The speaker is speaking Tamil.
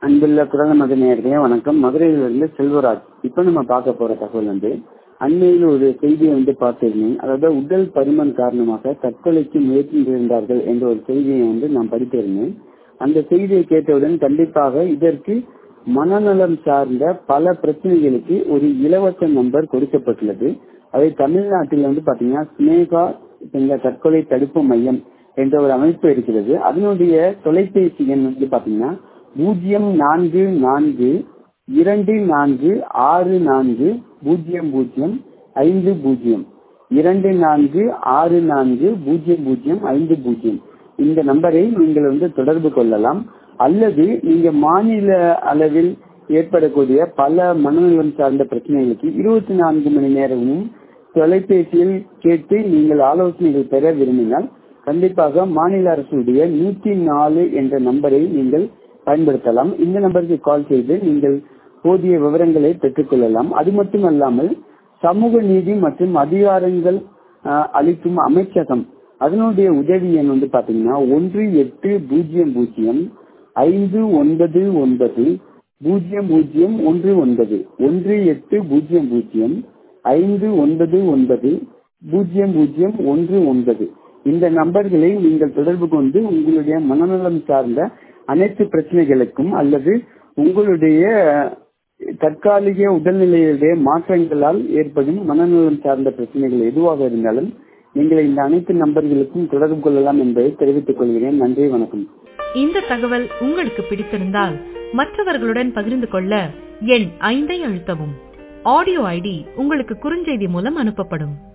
அன்புள்ள குரல் மத நேயர்களே வணக்கம் மதுரையிலிருந்து செல்வராஜ் இப்போ நம்ம பார்க்க போற தகவல் வந்து அண்மையில் ஒரு செய்தியை வந்து பார்த்திருந்தேன் அதாவது உடல் பருமன் காரணமாக தற்கொலைக்கு முயற்சி இருந்தார்கள் என்ற ஒரு செய்தியை வந்து நான் படித்திருந்தேன் அந்த செய்தியை கேட்டவுடன் கண்டிப்பாக இதற்கு மனநலம் சார்ந்த பல பிரச்சனைகளுக்கு ஒரு இலவச நம்பர் கொடுக்கப்பட்டுள்ளது அதை தமிழ்நாட்டில் வந்து பாத்தீங்கன்னா ஸ்னேகா என்ற தற்கொலை தடுப்பு மையம் என்ற ஒரு அமைப்பு இருக்கிறது அதனுடைய தொலைபேசி எண் வந்து பாத்தீங்கன்னா பூஜ்ஜியம் நான்கு நான்கு இரண்டு நான்கு ஆறு நான்கு பூஜ்ஜியம் பூஜ்ஜியம் ஐந்து பூஜ்ஜியம் இரண்டு நான்கு ஆறு நான்கு பூஜ்ஜியம் பூஜ்ஜியம் ஐந்து பூஜ்ஜியம் இந்த நம்பரை நீங்கள் வந்து தொடர்பு கொள்ளலாம் அல்லது நீங்க மாநில அளவில் ஏற்படக்கூடிய பல மனநலம் சார்ந்த பிரச்சனைகளுக்கு இருபத்தி நான்கு மணி நேரமும் தொலைபேசியில் கேட்டு நீங்கள் ஆலோசனைகள் பெற விரும்பினால் கண்டிப்பாக மாநில அரசுடைய நூத்தி நாலு என்ற நம்பரை நீங்கள் பயன்படுத்தலாம் இந்த நம்பருக்கு கால் செய்து நீங்கள் போதிய விவரங்களை பெற்றுக்கொள்ளலாம் அது மட்டுமல்லாமல் சமூக நீதி மற்றும் அதிகாரங்கள் அளிக்கும் அமைச்சகம் அதனுடைய உதவி எண் வந்து பாத்தீங்கன்னா ஒன்று எட்டு பூஜ்ஜியம் பூஜ்ஜியம் ஐந்து ஒன்பது ஒன்பது பூஜ்ஜியம் பூஜ்ஜியம் ஒன்று ஒன்பது ஒன்று எட்டு பூஜ்ஜியம் பூஜ்ஜியம் ஐந்து ஒன்பது ஒன்பது பூஜ்ஜியம் பூஜ்ஜியம் ஒன்று ஒன்பது இந்த நம்பர்களை நீங்கள் தொடர்பு கொண்டு உங்களுடைய மனநலம் சார்ந்த அனைத்து பிரச்சனைகளுக்கும் அல்லது உங்களுடைய தற்காலிக உடல்நிலையுடைய மாற்றங்களால் ஏற்படும் மனநலம் சார்ந்த பிரச்சனைகள் எதுவாக இருந்தாலும் நீங்கள் இந்த அனைத்து நம்பர்களுக்கும் தொடர்பு கொள்ளலாம் என்பதை தெரிவித்துக் கொள்கிறேன் நன்றி வணக்கம் இந்த தகவல் உங்களுக்கு பிடித்திருந்தால் மற்றவர்களுடன் பகிர்ந்து கொள்ள எண் ஐந்தை அழுத்தவும் ஆடியோ ஐடி உங்களுக்கு குறுஞ்செய்தி மூலம் அனுப்பப்படும்